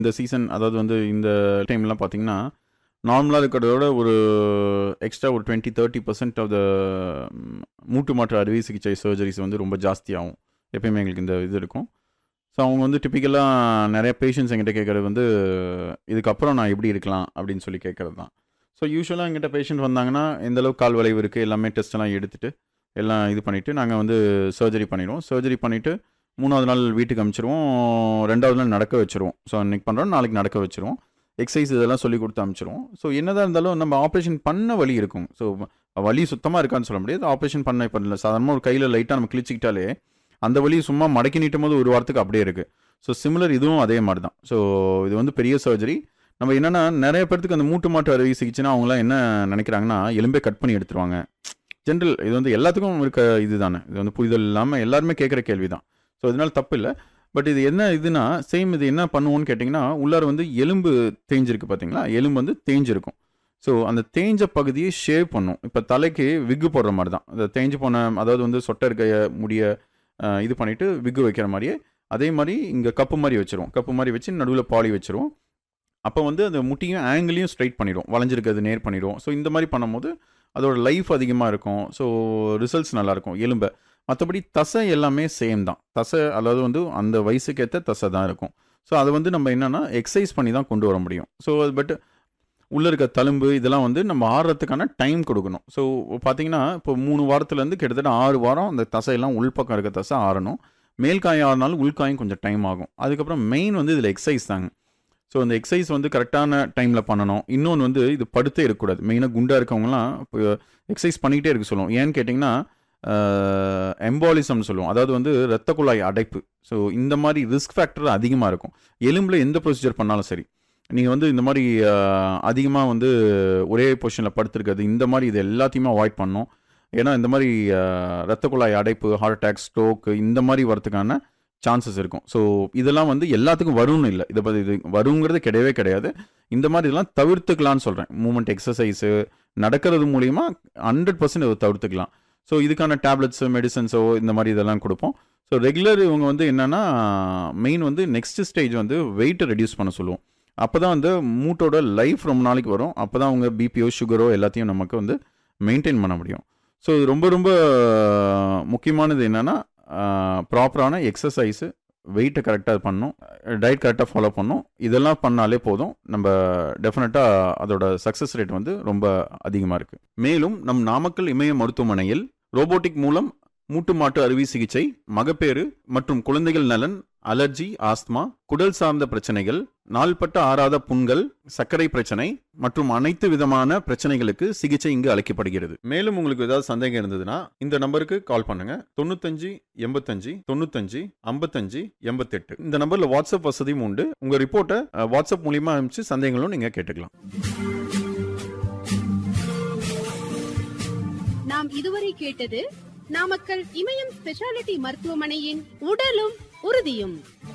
இந்த சீசன் அதாவது வந்து இந்த டைம்லாம் பார்த்தீங்கன்னா நார்மலாக இருக்கிறதோட ஒரு எக்ஸ்ட்ரா ஒரு twenty thirty percent of the மூட்டு மாற்று அறுவை சிகிச்சை சர்ஜரிஸ் வந்து ரொம்ப ஜாஸ்தியாகும் எப்பயுமே எங்களுக்கு இந்த இது இருக்கும் ஸோ அவங்க வந்து டிப்பிக்கலாக நிறைய பேஷண்ட்ஸ் எங்கிட்ட கேட்குறது வந்து இதுக்கப்புறம் நான் எப்படி இருக்கலாம் அப்படின்னு சொல்லி கேட்குறது தான் ஸோ யூஸ்வலாக எங்கிட்ட பேஷண்ட் வந்தாங்கன்னா எந்த அளவுக்கு கால் வளைவு இருக்குது எல்லாமே டெஸ்ட் எல்லாம் எடுத்துட்டு எல்லாம் இது பண்ணிவிட்டு நாங்கள் வந்து சர்ஜரி பண்ணிடுவோம் சர்ஜரி பண்ணிவிட்டு மூணாவது நாள் வீட்டுக்கு அனுப்பிச்சிருவோம் ரெண்டாவது நாள் நடக்க வச்சுருவோம் ஸோ அன்றைக்கி பண்ணுறோம் நாளைக்கு நடக்க வச்சுருவோம் எக்ஸசைஸ் இதெல்லாம் சொல்லி கொடுத்து அனுப்பிச்சிருவோம் ஸோ என்னதான் இருந்தாலும் நம்ம ஆப்ரேஷன் பண்ண வலி இருக்கும் ஸோ வலி சுத்தமாக இருக்கான்னு சொல்ல முடியாது ஆப்ரேஷன் பண்ண இப்போ இல்லை சாதாரணமாக ஒரு கையில் லைட்டாக நம்ம கிழிச்சிக்கிட்டாலே அந்த வலி சும்மா மடக்கி நீட்டும் போது ஒரு வாரத்துக்கு அப்படியே இருக்குது ஸோ சிமிலர் இதுவும் அதே மாதிரி தான் ஸோ இது வந்து பெரிய சர்ஜரி நம்ம என்னென்னா நிறைய பேர்த்துக்கு அந்த மூட்டு மாட்டு அறுவை சிகிச்சைனா அவங்களாம் என்ன நினைக்கிறாங்கன்னா எலும்பே கட் பண்ணி எடுத்துருவாங்க ஜென்ரல் இது வந்து எல்லாத்துக்கும் இருக்க இது தானே இது வந்து புரிதல் இல்லாமல் எல்லாருமே கேட்குற கேள்வி தான் ஸோ இதனால தப்பு இல்லை பட் இது என்ன இதுனா சேம் இது என்ன பண்ணுவோன்னு கேட்டிங்கன்னா உள்ளார வந்து எலும்பு தேஞ்சிருக்கு பார்த்தீங்களா எலும்பு வந்து தேஞ்சிருக்கும் ஸோ அந்த தேஞ்ச பகுதியை ஷேவ் பண்ணும் இப்போ தலைக்கு விக்கு போடுற மாதிரி தான் அந்த தேஞ்சு போன அதாவது வந்து சொட்டை இருக்க முடிய அஹ், இது பண்ணிவிட்டு விக்கு வைக்கிற மாதிரியே அதே மாதிரி இங்கே கப்பு மாதிரி வச்சிருவோம் கப்பு மாதிரி வச்சு நடுவில் பாலி வச்சிருவோம் அப்போ வந்து அந்த முட்டியும் ஆங்கிளையும் ஸ்ட்ரைட் பண்ணிடும் வளைஞ்சிருக்கிறது நேர் பண்ணிடும் ஸோ இந்த மாதிரி பண்ணும்போது அதோட லைஃப் அதிகமாக இருக்கும் ஸோ ரிசல்ட்ஸ் நல்லாயிருக்கும் எலும்பை மற்றபடி தசை எல்லாமே சேம் தான் தசை அதாவது வந்து அந்த வயசுக்கு ஏற்ற தசை தான் இருக்கும் ஸோ அதை வந்து நம்ம என்னென்னா எக்ஸசைஸ் பண்ணி தான் கொண்டு வர முடியும் ஸோ அது பட் உள்ளே இருக்க தழும்பு இதெல்லாம் வந்து நம்ம ஆடுறதுக்கான டைம் கொடுக்கணும் ஸோ பார்த்தீங்கன்னா இப்போ மூணு வாரத்துலேருந்து கிட்டத்தட்ட ஆறு வாரம் அந்த தசையெல்லாம் உள்பக்கம் இருக்க தசை ஆறணும் மேல் காயம் ஆறினாலும் உள்காயம் கொஞ்சம் டைம் ஆகும் அதுக்கப்புறம் மெயின் வந்து இதில் எக்ஸசைஸ் தாங்க ஸோ அந்த எக்ஸசைஸ் வந்து கரெக்டான டைமில் பண்ணணும் இன்னொன்று வந்து இது படுத்தே இருக்கக்கூடாது மெயினாக குண்டாக இருக்கவங்கலாம் இப்போ எக்ஸசைஸ் பண்ணிக்கிட்டே இருக்க சொல்லுவோம் ஏன்னு கேட்டிங்கன்னா எம்பாலிசம் சொல்லுவோம் அதாவது வந்து இரத்த குழாய் அடைப்பு ஸோ இந்த மாதிரி ரிஸ்க் ஃபேக்டர் அதிகமாக இருக்கும் எலும்பில் எந்த ப்ரொசீஜர் பண்ணாலும் சரி நீங்கள் வந்து இந்த மாதிரி அதிகமாக வந்து ஒரே பொசிஷனில் படுத்துருக்கிறது இந்த மாதிரி இது எல்லாத்தையுமே அவாய்ட் பண்ணணும் ஏன்னா இந்த மாதிரி அஹ், இரத்த குழாய் அடைப்பு ஹார்ட் அட்டாக் ஸ்ட்ரோக் இந்த மாதிரி வரதுக்கான சான்சஸ் இருக்கும் ஸோ இதெல்லாம் வந்து எல்லாத்துக்கும் வரும்னு இல்லை இதை பற்றி இது வருங்கிறது கிடையவே கிடையாது இந்த மாதிரி இதெல்லாம் தவிர்த்துக்கலாம்னு சொல்கிறேன் மூமெண்ட் எக்ஸசைஸு நடக்கிறது மூலிமா ஹண்ட்ரட் பர்சன்ட் இதை தவிர்த்துக்கலாம் ஸோ இதுக்கான டேப்லெட்ஸு மெடிசன்ஸோ இந்த மாதிரி இதெல்லாம் கொடுப்போம் ஸோ ரெகுலர் இவங்க வந்து என்னென்னா மெயின் வந்து நெக்ஸ்ட் ஸ்டேஜ் வந்து வெயிட்டை ரெடியூஸ் பண்ண சொல்லுவோம் அப்போ தான் வந்து மூட்டோட லைஃப் ரொம்ப நாளைக்கு வரும் அப்போ தான் அவங்க பிபிஓ சுகரோ எல்லாத்தையும் நமக்கு வந்து மெயின்டைன் பண்ண முடியும் ஸோ இது ரொம்ப ரொம்ப முக்கியமானது என்னென்னா ப்ராப்பரான எக்ஸசைஸு வெயிட்டை கரெக்டாக பண்ணணும் டயட் கரெக்டாக ஃபாலோ பண்ணணும் இதெல்லாம் பண்ணாலே போதும் நம்ம டெஃபினட்டாக அதோட சக்ஸஸ் ரேட் வந்து ரொம்ப அதிகமாக இருக்குது மேலும் நம் நாமக்கல் இமய மருத்துவமனையில் ரோபோட்டிக் மூலம் மூட்டு மாட்டு அறுவை சிகிச்சை மகப்பேறு மற்றும் குழந்தைகள் நலன் அலர்ஜி ஆஸ்துமா குடல் சார்ந்த பிரச்சனைகள் நாள்பட்ட ஆறாத புண்கள் சர்க்கரை பிரச்சனை மற்றும் அனைத்து விதமான பிரச்சனைகளுக்கு சிகிச்சை இங்கு அளிக்கப்படுகிறது மேலும் உங்களுக்கு ஏதாவது சந்தேகம் இருந்ததுன்னா இந்த நம்பருக்கு கால் பண்ணுங்க தொண்ணூத்தஞ்சு எண்பத்தஞ்சு தொண்ணூத்தஞ்சு ஐம்பத்தஞ்சு எண்பத்தெட்டு இந்த நம்பர்ல வாட்ஸ்அப் வசதியும் உண்டு உங்க ரிப்போர்ட்டை அஹ், வாட்ஸ்அப் மூலியமா அனுப்பிச்சு சந்தேகங்களும் நீங்க கேட்டுக்கலாம் நாம் இதுவரை கேட்டது நாமக்கல் இமயம் ஸ்பெஷாலிட்டி மருத்துவமனையின் உடலும் உறுதியும்